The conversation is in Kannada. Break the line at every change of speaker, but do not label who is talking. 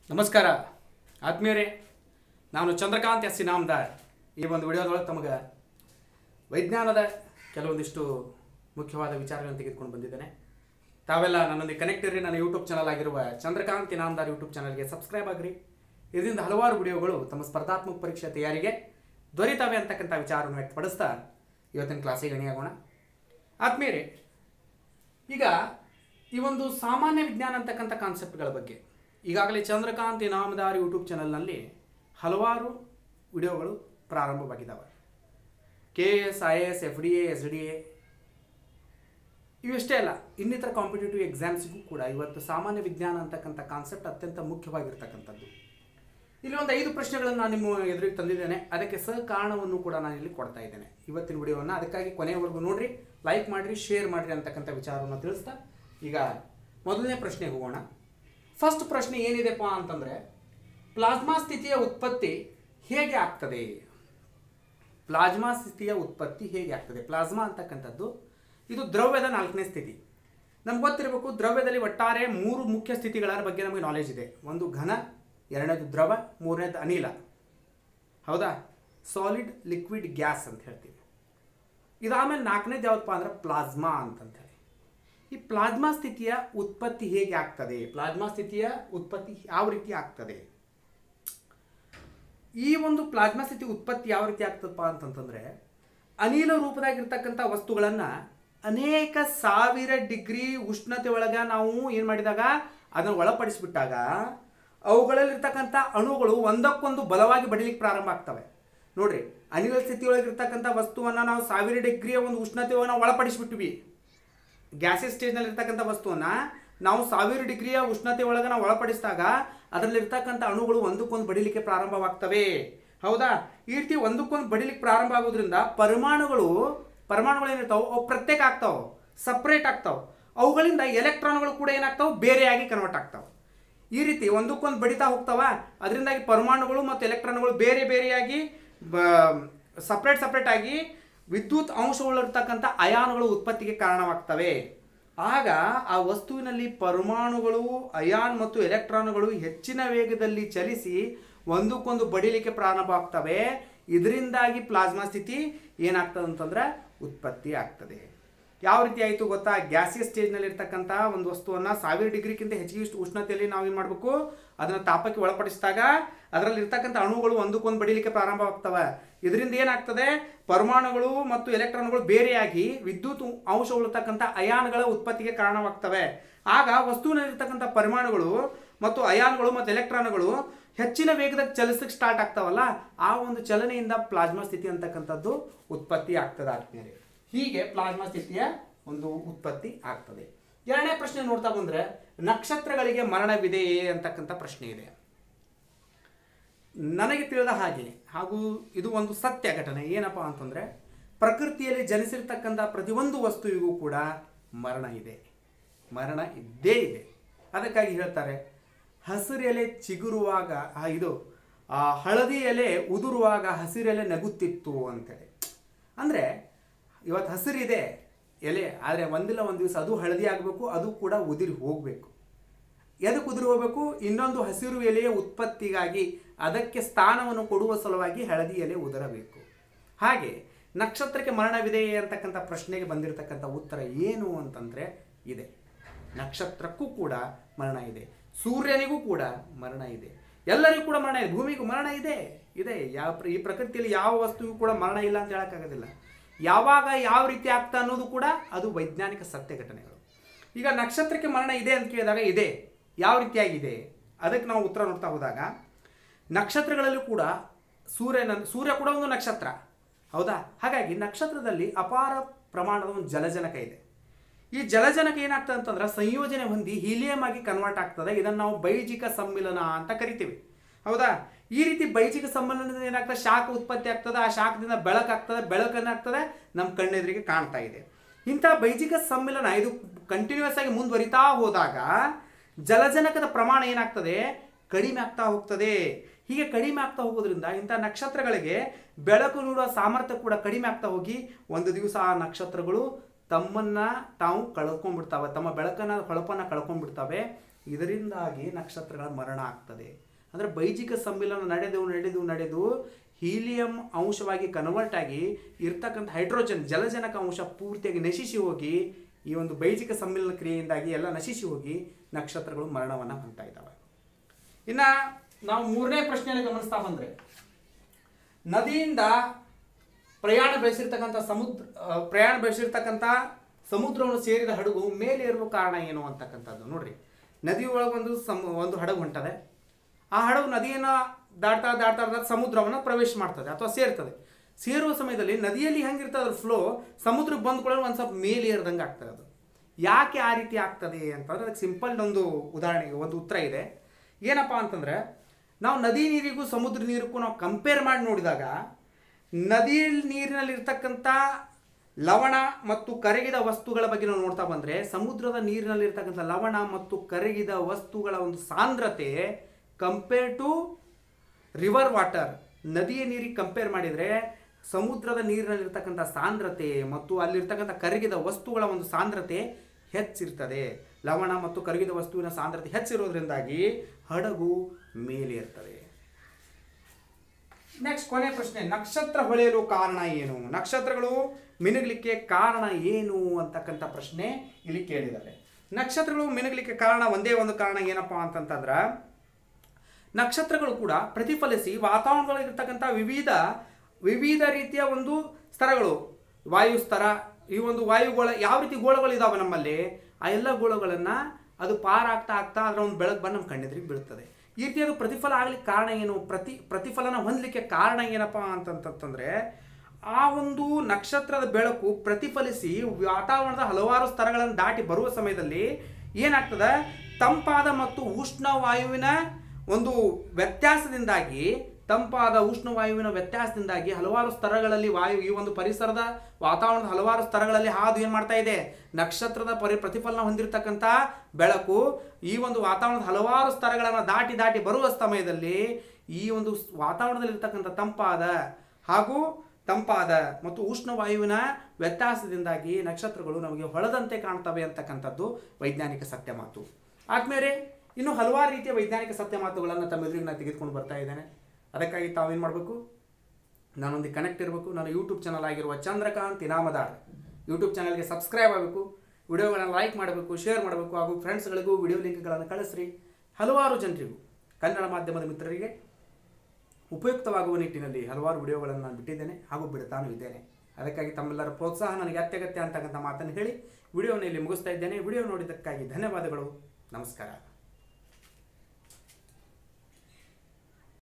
ನಮಸ್ಕಾರ ಆತ್ಮೀಯರೇ ನಾನು ಚಂದ್ರಕಾಂತ್ ಎಸ್ ಸಿ ನಾಮದಾರ್ ಈ ಒಂದು ವಿಡಿಯೋದೊಳಗೆ ತಮಗೆ ವೈಜ್ಞಾನದ ಕೆಲವೊಂದಿಷ್ಟು ಮುಖ್ಯವಾದ ವಿಚಾರಗಳನ್ನು ತೆಗೆದುಕೊಂಡು ಬಂದಿದ್ದೇನೆ ತಾವೆಲ್ಲ ನನ್ನೊಂದಿಗೆ ಕನೆಕ್ಟ್ ಇರ್ರಿ ನನ್ನ ಯೂಟ್ಯೂಬ್ ಚಾನಲ್ ಆಗಿರುವ ಚಂದ್ರಕಾಂತ್ ಇನಾಮದಾರ್ ಯೂಟ್ಯೂಬ್ ಚಾನಲ್ಗೆ ಸಬ್ಸ್ಕ್ರೈಬ್ ಆಗಿರಿ ಇದರಿಂದ ಹಲವಾರು ವಿಡಿಯೋಗಳು ತಮ್ಮ ಸ್ಪರ್ಧಾತ್ಮಕ ಪರೀಕ್ಷೆ ತಯಾರಿಗೆ ದೊರೀತವೆ ಅಂತಕ್ಕಂಥ ವಿಚಾರವನ್ನು ವ್ಯಕ್ತಪಡಿಸ್ತಾ ಇವತ್ತಿನ ಕ್ಲಾಸಿಗೆ ಅಣಿಯಾಗೋಣ ಆತ್ಮೀಯರೇ ಈಗ ಈ ಒಂದು ಸಾಮಾನ್ಯ ವಿಜ್ಞಾನ ಅಂತಕ್ಕಂಥ ಕಾನ್ಸೆಪ್ಟ್ಗಳ ಬಗ್ಗೆ ಈಗಾಗಲೇ ಚಂದ್ರಕಾಂತ್ ಇನಾಮದಾರ್ ಯೂಟ್ಯೂಬ್ ಚಾನಲ್ನಲ್ಲಿ ಹಲವಾರು ವಿಡಿಯೋಗಳು ಪ್ರಾರಂಭವಾಗಿದ್ದಾವೆ K S I S F D A S D A ಇವಿಷ್ಟೇ ಅಲ್ಲ ಇನ್ನಿತರ ಕಾಂಪಿಟೇಟಿವ್ ಎಕ್ಸಾಮ್ಸಿಗೂ ಕೂಡ ಇವತ್ತು ಸಾಮಾನ್ಯ ವಿಜ್ಞಾನ ಅಂತಕ್ಕಂಥ ಕಾನ್ಸೆಪ್ಟ್ ಅತ್ಯಂತ ಮುಖ್ಯವಾಗಿರ್ತಕ್ಕಂಥದ್ದು ಇಲ್ಲಿ ಒಂದು ಐದು ಪ್ರಶ್ನೆಗಳನ್ನು ನಾನು ನಿಮ್ಮ ಎದುರಿಗೆ ತಂದಿದ್ದೇನೆ ಅದಕ್ಕೆ ಸಹ ಕಾರಣವನ್ನು ಕೂಡ ನಾನು ಇಲ್ಲಿ ಕೊಡ್ತಾ ಇದ್ದೇನೆ ಇವತ್ತಿನ ವಿಡಿಯೋವನ್ನು ಅದಕ್ಕಾಗಿ ಕೊನೆಯವರೆಗೂ ನೋಡ್ರಿ ಲೈಕ್ ಮಾಡಿರಿ ಶೇರ್ ಮಾಡಿರಿ ಅಂತಕ್ಕಂಥ ವಿಚಾರವನ್ನು ತಿಳಿಸ್ತಾ ಈಗ ಮೊದಲನೇ ಪ್ರಶ್ನೆಗೆ ಹೋಗೋಣ ಫಸ್ಟ್ ಪ್ರಶ್ನೆ ಏನಿದೆಪ್ಪ ಅಂತಂದರೆ ಪ್ಲಾಸ್ಮಾ ಸ್ಥಿತಿಯ ಉತ್ಪತ್ತಿ ಹೇಗೆ ಆಗ್ತದೆ ಪ್ಲಾಸ್ಮಾ ಸ್ಥಿತಿಯ ಉತ್ಪತ್ತಿ ಹೇಗೆ ಆಗ್ತದೆ ಪ್ಲಾಸ್ಮಾ ಅಂತಕ್ಕಂಥದ್ದು ಇದು ದ್ರವ್ಯದ ನಾಲ್ಕನೇ ಸ್ಥಿತಿ ನಮ್ಗೆ ಗೊತ್ತಿರಬೇಕು ದ್ರವ್ಯದಲ್ಲಿ ಒಟ್ಟಾರೆ ಮೂರು ಮುಖ್ಯ ಸ್ಥಿತಿಗಳ ಬಗ್ಗೆ ನಮಗೆ ನಾಲೆಜ್ ಇದೆ ಒಂದು ಘನ ಎರಡನೇದು ದ್ರವ ಮೂರನೇದು ಅನಿಲ ಹೌದಾ ಸಾಲಿಡ್ ಲಿಕ್ವಿಡ್ ಗ್ಯಾಸ್ ಅಂತ ಹೇಳ್ತೀವಿ ಇದಾದ್ಮೇಲೆ ನಾಲ್ಕನೇದು ಯಾವತ್ತಪ್ಪ ಅಂದ್ರೆ ಪ್ಲಾಸ್ಮಾ ಅಂತಂತ ಹೇಳಿ ಈ ಪ್ಲಾಸ್ಮಾ ಸ್ಥಿತಿಯ ಉತ್ಪತ್ತಿ ಹೇಗೆ ಆಗ್ತದೆ ಪ್ಲಾಸ್ಮಾ ಸ್ಥಿತಿಯ ಉತ್ಪತ್ತಿ ಯಾವ ರೀತಿ ಆಗ್ತದೆ ಈ ಒಂದು ಪ್ಲಾಸ್ಮಾ ಸ್ಥಿತಿ ಉತ್ಪತ್ತಿ ಯಾವ ರೀತಿ ಆಗ್ತದಪ್ಪ ಅಂತಂತಂದ್ರೆ ಅನಿಲ ರೂಪದಾಗಿರ್ತಕ್ಕಂಥ ವಸ್ತುಗಳನ್ನು ಅನೇಕ ಸಾವಿರ ಡಿಗ್ರಿ ಉಷ್ಣತೆ ಒಳಗೆ ನಾವು ಏನು ಮಾಡಿದಾಗ ಅದನ್ನು ಒಳಪಡಿಸಿಬಿಟ್ಟಾಗ ಅವುಗಳಲ್ಲಿರ್ತಕ್ಕಂಥ ಅಣುಗಳು ಒಂದಕ್ಕೊಂದು ಬಲವಾಗಿ ಬಡಿಲಿಕ್ಕೆ ಪ್ರಾರಂಭ ಆಗ್ತವೆ ನೋಡ್ರಿ ಅನಿಲ ಸ್ಥಿತಿಯೊಳಗಿರ್ತಕ್ಕಂಥ ವಸ್ತುವನ್ನು ನಾವು ಸಾವಿರ ಡಿಗ್ರಿಯ ಒಂದು ಉಷ್ಣತೆ ನಾವು ಒಳಪಡಿಸಿಬಿಟ್ವಿ ಗ್ಯಾಸಸ್ ಸ್ಟೇಜ್ನಲ್ಲಿ ಇರ್ತಕ್ಕಂಥ ವಸ್ತುವನ್ನ ನಾವು ಸಾವಿರ ಡಿಗ್ರಿಯ ಉಷ್ಣತೆ ಒಳಗೆ ನಾವು ಒಳಪಡಿಸಿದಾಗ ಅದರಲ್ಲಿರ್ತಕ್ಕಂಥ ಅಣುಗಳು ಒಂದಕ್ಕೊಂದು ಬಡಿಲಿಕ್ಕೆ ಪ್ರಾರಂಭವಾಗ್ತವೆ ಹೌದಾ ಈ ರೀತಿ ಒಂದಕ್ಕೊಂದು ಬಡಿಲಿಕ್ಕೆ ಪ್ರಾರಂಭ ಆಗೋದ್ರಿಂದ ಪರಮಾಣುಗಳು ಪರಮಾಣುಗಳು ಏನಿರ್ತಾವೆ ಅವು ಪ್ರತ್ಯೇಕ ಆಗ್ತಾವೆ ಸಪ್ರೇಟ್ ಆಗ್ತಾವೆ ಅವುಗಳಿಂದ ಎಲೆಕ್ಟ್ರಾನ್ಗಳು ಕೂಡ ಏನಾಗ್ತಾವೆ ಬೇರೆಯಾಗಿ ಕನ್ವರ್ಟ್ ಆಗ್ತಾವೆ ಈ ರೀತಿ ಒಂದಕ್ಕೊಂದು ಬಡಿತಾ ಹೋಗ್ತಾವ ಅದರಿಂದಾಗಿ ಪರಮಾಣುಗಳು ಮತ್ತು ಎಲೆಕ್ಟ್ರಾನ್ಗಳು ಬೇರೆ ಬೇರೆಯಾಗಿ ಸಪ್ರೇಟ್ ಸಪ್ರೇಟ್ ಆಗಿ ವಿದ್ಯುತ್ ಅಂಶಗಳಿರ್ತಕ್ಕಂಥ ಅಯಾನುಗಳು ಉತ್ಪತ್ತಿಗೆ ಕಾರಣವಾಗ್ತವೆ ಆಗ ಆ ವಸ್ತುವಿನಲ್ಲಿ ಪರಮಾಣುಗಳು ಅಯಾನ್ ಮತ್ತು ಎಲೆಕ್ಟ್ರಾನ್ಗಳು ಹೆಚ್ಚಿನ ವೇಗದಲ್ಲಿ ಚಲಿಸಿ ಒಂದಕ್ಕೊಂದು ಬಡಿಲಿಕ್ಕೆ ಪ್ರಾರಂಭ ಆಗ್ತವೆ ಇದರಿಂದಾಗಿ ಪ್ಲಾಸ್ಮಾ ಸ್ಥಿತಿ ಏನಾಗ್ತದೆ ಅಂತಂದ್ರೆ ಉತ್ಪತ್ತಿ ಆಗ್ತದೆ ಯಾವ ರೀತಿ ಆಯಿತು ಗೊತ್ತಾ ಗ್ಯಾಸಿಯಸ್ ಸ್ಟೇಜ್ನಲ್ಲಿ ಇರ್ತಕ್ಕಂಥ ಒಂದು ವಸ್ತುವನ್ನು ಸಾವಿರ ಡಿಗ್ರಿಗಿಂತ ಹೆಚ್ಚಿಗೆ ಇಷ್ಟು ಉಷ್ಣತೆಯಲ್ಲಿ ನಾವು ಏನು ಮಾಡಬೇಕು ಅದನ್ನು ತಾಪಕ್ಕೆ ಒಳಪಡಿಸಿದಾಗ ಅದರಲ್ಲಿ ಇರ್ತಕ್ಕಂಥ ಅಣುಗಳು ಒಂದಕ್ಕೊಂದು ಬಡಿಲಿಕ್ಕೆ ಪ್ರಾರಂಭವಾಗ್ತವೆ ಇದರಿಂದ ಏನಾಗ್ತದೆ ಪರಮಾಣುಗಳು ಮತ್ತು ಎಲೆಕ್ಟ್ರಾನ್ಗಳು ಬೇರೆಯಾಗಿ ವಿದ್ಯುತ್ ಅಂಶಗಳಿರ್ತಕ್ಕಂಥ ಅಯಾನ್ಗಳ ಉತ್ಪತ್ತಿಗೆ ಕಾರಣವಾಗ್ತವೆ ಆಗ ವಸ್ತುವಿನಲ್ಲಿರ್ತಕ್ಕಂಥ ಪರಮಾಣುಗಳು ಮತ್ತು ಅಯಾನ್ಗಳು ಮತ್ತು ಎಲೆಕ್ಟ್ರಾನ್ಗಳು ಹೆಚ್ಚಿನ ವೇಗದಾಗ ಚಲಿಸಕ್ಕೆ ಸ್ಟಾರ್ಟ್ ಆಗ್ತಾವಲ್ಲ ಆ ಒಂದು ಚಲನೆಯಿಂದ ಪ್ಲಾಸ್ಮಾ ಸ್ಥಿತಿ ಅಂತಕ್ಕಂಥದ್ದು ಉತ್ಪತ್ತಿ ಆಗ್ತದೆ ಆತ್ಮೀಯರೇ ಹೀಗೆ ಪ್ಲಾಸ್ಮಾ ಸ್ಥಿತಿಯ ಒಂದು ಉತ್ಪತ್ತಿ ಆಗ್ತದೆ ಎರಡನೇ ಪ್ರಶ್ನೆ ನೋಡ್ತಾ ಬಂದ್ರೆ ನಕ್ಷತ್ರಗಳಿಗೆ ಮರಣವಿದೆಯೇ ಅಂತಕ್ಕಂಥ ಪ್ರಶ್ನೆ ಇದೆ ನನಗೆ ತಿಳಿದ ಹಾಗೆ ಹಾಗೂ ಇದು ಒಂದು ಸತ್ಯ ಘಟನೆ ಏನಪ್ಪಾ ಅಂತಂದ್ರೆ ಪ್ರಕೃತಿಯಲ್ಲಿ ಜನಿಸಿರ್ತಕ್ಕಂಥ ಪ್ರತಿಯೊಂದು ವಸ್ತುವಿಗೂ ಕೂಡ ಮರಣ ಇದೆ ಮರಣ ಇದ್ದೇ ಇದೆ ಅದಕ್ಕಾಗಿ ಹೇಳ್ತಾರೆ ಹಸಿರು ಎಲೆ ಚಿಗುರುವಾಗ ಆ, ಇದು ಆ ಹಳದಿ ಎಲೆ ಉದುರುವಾಗ ಹಸಿರೆಲೆ ನಗುತ್ತಿತ್ತು ಅಂತೇಳಿ ಅಂದರೆ ಇವತ್ತು ಹಸಿರಿದೆ ಎಲೆ ಆದರೆ ಒಂದಿಲ್ಲ ಒಂದು ದಿವಸ ಅದು ಹಳದಿ ಆಗಬೇಕು ಅದು ಕೂಡ ಉದಿರಿ ಹೋಗಬೇಕು ಎದಕ್ಕೆ ಉದುರಿ ಹೋಗಬೇಕು ಇನ್ನೊಂದು ಹಸಿರು ಎಲೆಯ ಉತ್ಪತ್ತಿಗಾಗಿ ಅದಕ್ಕೆ ಸ್ಥಾನವನ್ನು ಕೊಡುವ ಸಲುವಾಗಿ ಹಳದಿ ಎಲೆ ಉದರಬೇಕು ಹಾಗೆ ನಕ್ಷತ್ರಕ್ಕೆ ಮರಣವಿದೆಯೇ ಅಂತಕ್ಕಂಥ ಪ್ರಶ್ನೆಗೆ ಬಂದಿರತಕ್ಕಂಥ ಉತ್ತರ ಏನು ಅಂತಂದರೆ ಇದೆ ನಕ್ಷತ್ರಕ್ಕೂ ಕೂಡ ಮರಣ ಇದೆ ಸೂರ್ಯನಿಗೂ ಕೂಡ ಮರಣ ಇದೆ ಎಲ್ಲರಿಗೂ ಕೂಡ ಮರಣ ಇದೆ ಭೂಮಿಗೂ ಮರಣ ಇದೆ ಇದೆ ಯಾವ ಪ್ರ- ಈ ಪ್ರಕೃತಿಯಲ್ಲಿ ಯಾವ ವಸ್ತುವಿಗೂ ಕೂಡ ಮರಣ ಇಲ್ಲ ಅಂತ ಹೇಳೋಕ್ಕಾಗೋದಿಲ್ಲ ಯಾವಾಗ ಯಾವ ರೀತಿ ಆಗ್ತಾ ಅನ್ನೋದು ಕೂಡ ಅದು ವೈಜ್ಞಾನಿಕ ಸತ್ಯ ಘಟನೆಗಳು ಈಗ ನಕ್ಷತ್ರಕ್ಕೆ ಮರಣ ಇದೆ ಅಂತ ಕೇಳಿದಾಗ ಇದೆ ಯಾವ ರೀತಿಯಾಗಿದೆ ಅದಕ್ಕೆ ನಾವು ಉತ್ತರ ನೋಡ್ತಾ ಹೋದಾಗ ನಕ್ಷತ್ರಗಳಲ್ಲೂ ಕೂಡ ಸೂರ್ಯನ ಸೂರ್ಯ ಕೂಡ ಒಂದು ನಕ್ಷತ್ರ ಹೌದಾ ಹಾಗಾಗಿ ನಕ್ಷತ್ರದಲ್ಲಿ ಅಪಾರ ಪ್ರಮಾಣದ ಒಂದು ಜಲಜನಕ ಇದೆ ಈ ಜಲಜನಕ ಏನಾಗ್ತದೆ ಅಂತಂದ್ರೆ ಸಂಯೋಜನೆ ಹೊಂದಿ ಹೀಲಿಯಂ ಆಗಿ ಕನ್ವರ್ಟ್ ಆಗ್ತದೆ ಇದನ್ನು ನಾವು ಬೈಜಿಕ ಸಮ್ಮಿಲನ ಅಂತ ಕರಿತೀವಿ ಹೌದಾ ಈ ರೀತಿ ಬೈಜಿಕ ಸಮ್ಮಿಲನದಿಂದ ಏನಾಗ್ತದೆ ಶಾಖ ಉತ್ಪತ್ತಿ ಆಗ್ತದೆ ಆ ಶಾಖದಿಂದ ಬೆಳಕಾಗ್ತದೆ ಬೆಳಕನ್ನಾಗ್ತದೆ ನಮ್ಮ ಕಣ್ಣೆದುರಿಗೆ ಕಾಣ್ತಾ ಇದೆ ಇಂಥ ಬೈಜಿಕ ಸಮ್ಮಿಲನ ಇದು ಕಂಟಿನ್ಯೂಸ್ ಆಗಿ ಮುಂದುವರಿತಾ ಹೋದಾಗ ಜಲಜನಕದ ಪ್ರಮಾಣ ಏನಾಗ್ತದೆ ಕಡಿಮೆ ಆಗ್ತಾ ಹೋಗ್ತದೆ ಹೀಗೆ ಕಡಿಮೆ ಆಗ್ತಾ ಹೋಗೋದ್ರಿಂದ ಇಂಥ ನಕ್ಷತ್ರಗಳಿಗೆ ಬೆಳಕು ನೀಡುವ ಸಾಮರ್ಥ್ಯ ಕೂಡ ಕಡಿಮೆ ಆಗ್ತಾ ಹೋಗಿ ಒಂದು ದಿವಸ ಆ ನಕ್ಷತ್ರಗಳು ತಮ್ಮನ್ನ ತಾವು ಕಳ್ಕೊಂಡ್ಬಿಡ್ತಾವೆ ತಮ್ಮ ಬೆಳಕನ್ನ ಹೊಳಪನ್ನ ಕಳ್ಕೊಂಡ್ಬಿಡ್ತಾವೆ ಇದರಿಂದಾಗಿ ನಕ್ಷತ್ರಗಳ ಮರಣ ಆಗ್ತದೆ ಅಂದರೆ ಬೈಜಿಕ ಸಮ್ಮಿಲನ ನಡೆದು ನಡೆದು ನಡೆದು ಹೀಲಿಯಂ ಅಂಶವಾಗಿ ಕನ್ವರ್ಟ್ ಆಗಿ ಇರ್ತಕ್ಕಂಥ ಹೈಡ್ರೋಜನ್ ಜಲಜನಕ ಅಂಶ ಪೂರ್ತಿಯಾಗಿ ನಶಿಸಿ ಹೋಗಿ ಈ ಒಂದು ಬೈಜಿಕ ಸಮ್ಮಿಲನ ಕ್ರಿಯೆಯಿಂದಾಗಿ ಎಲ್ಲ ನಶಿಸಿ ಹೋಗಿ ನಕ್ಷತ್ರಗಳು ಮರಣವನ್ನು ಹೊಂದ್ತಾ ಇದ್ದಾವೆ ಇನ್ನು ನಾವು ಮೂರನೇ ಪ್ರಶ್ನೆಯನ್ನು ಗಮನಿಸ್ತಾ ಬಂದರೆ ನದಿಯಿಂದ ಪ್ರಯಾಣ ಬೆಳೆಸಿರ್ತಕ್ಕಂಥ ಸಮುದ್ರ ಆ, ಪ್ರಯಾಣ ಬೆಳೆಸಿರ್ತಕ್ಕಂಥ ಸಮುದ್ರವನ್ನು ಸೇರಿದ ಹಡಗು ಮೇಲೇರುವ ಕಾರಣ ಏನು ಅಂತಕ್ಕಂಥದ್ದು ನೋಡ್ರಿ ನದಿ ಒಳಗೊಂದು ಸಮ್ ಒಂದು ಹಡಗು ಹೊಂಟದೆ ಆ ಹಡಗು ನದಿಯನ್ನು ದಾಟ್ತಾ ದಾಟ್ತಾ ದಾಟ್ತಾ ಸಮುದ್ರವನ್ನು ಪ್ರವೇಶ ಮಾಡ್ತದೆ ಅಥವಾ ಸೇರ್ತದೆ ಸೇರುವ ಸಮಯದಲ್ಲಿ ನದಿಯಲ್ಲಿ ಹೆಂಗಿರ್ತದೆ ಅದ್ರ ಫ್ಲೋ ಸಮುದ್ರಕ್ಕೆ ಬಂದ್ಕೊಳ್ಳೋ ಒಂದು ಸ್ವಲ್ಪ ಮೇಲೆ ಏರ್ದಂಗೆ ಆಗ್ತದೆ ಅದು ಯಾಕೆ ಆ ರೀತಿ ಆಗ್ತದೆ ಅಂತಂದ್ರೆ ಅದಕ್ಕೆ ಸಿಂಪಲ್ ಒಂದು ಉದಾಹರಣೆಗೆ ಒಂದು ಉತ್ತರ ಇದೆ ಏನಪ್ಪ ಅಂತಂದ್ರೆ ನಾವು ನದಿ ನೀರಿಗೂ ಸಮುದ್ರ ನೀರಿಗೂ ನಾವು ಕಂಪೇರ್ ಮಾಡಿ ನೋಡಿದಾಗ ನದಿ ನೀರಿನಲ್ಲಿ ಇರ್ತಕ್ಕಂಥ ಲವಣ ಮತ್ತು ಕರಗಿದ ವಸ್ತುಗಳ ಬಗ್ಗೆ ನಾವು ನೋಡ್ತಾ ಬಂದರೆ ಸಮುದ್ರದ ನೀರಿನಲ್ಲಿ ಇರ್ತಕ್ಕಂಥ ಲವಣ ಮತ್ತು ಕರಗಿದ ವಸ್ತುಗಳ ಒಂದು ಸಾಂದ್ರತೆ ಕಂಪೇರ್ ಟು ರಿವರ್ ವಾಟರ್ ನದಿಯ ನೀರಿಗೆ ಕಂಪೇರ್ ಮಾಡಿದರೆ ಸಮುದ್ರದ ನೀರಿನಲ್ಲಿರ್ತಕ್ಕಂಥ ಸಾಂದ್ರತೆ ಮತ್ತು ಅಲ್ಲಿರ್ತಕ್ಕಂಥ ಕರಗಿದ ವಸ್ತುಗಳ ಒಂದು ಸಾಂದ್ರತೆ ಹೆಚ್ಚಿರ್ತದೆ ಲವಣ ಮತ್ತು ಕರಗಿದ ವಸ್ತುವಿನ ಸಾಂದ್ರತೆ ಹೆಚ್ಚಿರೋದ್ರಿಂದಾಗಿ ಹಡಗು ಮೇಲೇರ್ತದೆ ನೆಕ್ಸ್ಟ್ ಕೊನೆ ಪ್ರಶ್ನೆ ನಕ್ಷತ್ರ ಹೊಳೆಯಲು ಕಾರಣ ಏನು ನಕ್ಷತ್ರಗಳು ಮಿನುಗಲಿಕ್ಕೆ ಕಾರಣ ಏನು ಅಂತಕ್ಕಂಥ ಪ್ರಶ್ನೆ ಇಲ್ಲಿ ಕೇಳಿದ್ದಾರೆ ನಕ್ಷತ್ರಗಳು ಮಿನುಗಲಿಕ್ಕೆ ಕಾರಣ ಒಂದೇ ಒಂದು ಕಾರಣ ಏನಪ್ಪಾ ಅಂತಂತಂದ್ರೆ ನಕ್ಷತ್ರಗಳು ಕೂಡ ಪ್ರತಿಫಲಿಸಿ ವಾತಾವರಣದಲ್ಲಿರ್ತಕ್ಕಂಥ ವಿವಿಧ ವಿವಿಧ ರೀತಿಯ ಒಂದು ಸ್ತರಗಳು ವಾಯು ಸ್ತರ ಈ ಒಂದು ವಾಯುಗೋಳ ಯಾವ ರೀತಿ ಗೋಳಗಳು ಇದಾವೆ ನಮ್ಮಲ್ಲಿ ಆ ಎಲ್ಲ ಗೋಳಗಳನ್ನು ಅದು ಪಾರಾಗ್ತಾ ಆಗ್ತಾ ಅದರ ಒಂದು ಬೆಳಕು ಬಂದು ನಮ್ಮ ಕಣ್ಣೆದುರಿಗೆ ಬೀಳ್ತದೆ ಈ ರೀತಿ ಅದು ಪ್ರತಿಫಲ ಆಗ್ಲಿಕ್ಕೆ ಕಾರಣ ಏನು ಪ್ರತಿ ಪ್ರತಿಫಲನ ಹೊಂದಲಿಕ್ಕೆ ಕಾರಣ ಏನಪ್ಪ ಅಂತಂತಂದ್ರೆ ಆ ಒಂದು ನಕ್ಷತ್ರದ ಬೆಳಕು ಪ್ರತಿಫಲಿಸಿ ವಾತಾವರಣದ ಹಲವಾರು ಸ್ತರಗಳನ್ನು ದಾಟಿ ಬರುವ ಸಮಯದಲ್ಲಿ ಏನಾಗ್ತದೆ ತಂಪಾದ ಮತ್ತು ಉಷ್ಣ ವಾಯುವಿನ ಒಂದು ವ್ಯತ್ಯಾಸದಿಂದಾಗಿ ತಂಪಾದ ಉಷ್ಣವಾಯುವಿನ ವ್ಯತ್ಯಾಸದಿಂದಾಗಿ ಹಲವಾರು ಸ್ತರಗಳಲ್ಲಿ ವಾಯು ಈ ಒಂದು ಪರಿಸರದ ವಾತಾವರಣದ ಹಲವಾರು ಸ್ತರಗಳಲ್ಲಿ ಹಾದು ಏನು ಮಾಡ್ತಾ ಇದೆ ನಕ್ಷತ್ರದ ಪರಿ ಪ್ರತಿಫಲನ ಹೊಂದಿರತಕ್ಕಂಥ ಬೆಳಕು ಈ ಒಂದು ವಾತಾವರಣದ ಹಲವಾರು ಸ್ತರಗಳನ್ನು ದಾಟಿ ದಾಟಿ ಬರುವ ಸಮಯದಲ್ಲಿ ಈ ಒಂದು ಸ್- ವಾತಾವರಣದಲ್ಲಿರ್ತಕ್ಕಂಥ ತಂಪಾದ ಹಾಗೂ ತಂಪಾದ ಮತ್ತು ಉಷ್ಣವಾಯುವಿನ ವ್ಯತ್ಯಾಸದಿಂದಾಗಿ ನಕ್ಷತ್ರಗಳು ನಮಗೆ ಹೊಳೆದಂತೆ ಕಾಣ್ತವೆ ಅಂತಕ್ಕಂಥದ್ದು ವೈಜ್ಞಾನಿಕ ಸತ್ಯ ಮಾತು ಆದ್ಮೇಲೆ ಇನ್ನು ಹಲವಾರು ರೀತಿಯ ವೈಜ್ಞಾನಿಕ ಸತ್ಯ ಮಾತುಗಳನ್ನು ತಮ್ಮ ಎದುರಿಗೆ ನಾನು ತೆಗೆದುಕೊಂಡು ಬರ್ತಾ ಇದ್ದೇನೆ ಅದಕ್ಕಾಗಿ ತಾವೇನು ಮಾಡಬೇಕು ನಾನೊಂದು ಕನೆಕ್ಟ್ ಇರಬೇಕು ನನ್ನ ಯೂಟ್ಯೂಬ್ ಚಾನಲ್ ಆಗಿರುವ ಚಂದ್ರಕಾಂತ್ ಇನಾಮದಾರ್ ಯೂಟ್ಯೂಬ್ ಚಾನಲ್ಗೆ ಸಬ್ಸ್ಕ್ರೈಬ್ ಆಗಬೇಕು ವಿಡಿಯೋಗಳನ್ನು ಲೈಕ್ ಮಾಡಬೇಕು ಶೇರ್ ಮಾಡಬೇಕು ಹಾಗೂ ಫ್ರೆಂಡ್ಸ್ಗಳಿಗೂ ವಿಡಿಯೋ ಲಿಂಕ್ಗಳನ್ನು ಕಳಿಸ್ರಿ ಹಲವಾರು ಜನರಿಗೂ ಕನ್ನಡ ಮಾಧ್ಯಮದ ಮಿತ್ರರಿಗೆ ಉಪಯುಕ್ತವಾಗುವ ನಿಟ್ಟಿನಲ್ಲಿ ಹಲವಾರು ವಿಡಿಯೋಗಳನ್ನು ನಾನು ಬಿಟ್ಟಿದ್ದೇನೆ ಹಾಗೂ ಬಿಡ್ತಾನೂ ಇದ್ದೇನೆ ಅದಕ್ಕಾಗಿ ತಮ್ಮೆಲ್ಲರ ಪ್ರೋತ್ಸಾಹ ನನಗೆ ಅತ್ಯಗತ್ಯ ಅಂತಕ್ಕಂಥ ಮಾತನ್ನು ಹೇಳಿ ವಿಡಿಯೋನ ಇಲ್ಲಿ ಮುಗಿಸ್ತಾ ಇದ್ದೇನೆ ವಿಡಿಯೋ ನೋಡಿದ್ದಕ್ಕಾಗಿ ಧನ್ಯವಾದಗಳು ನಮಸ್ಕಾರ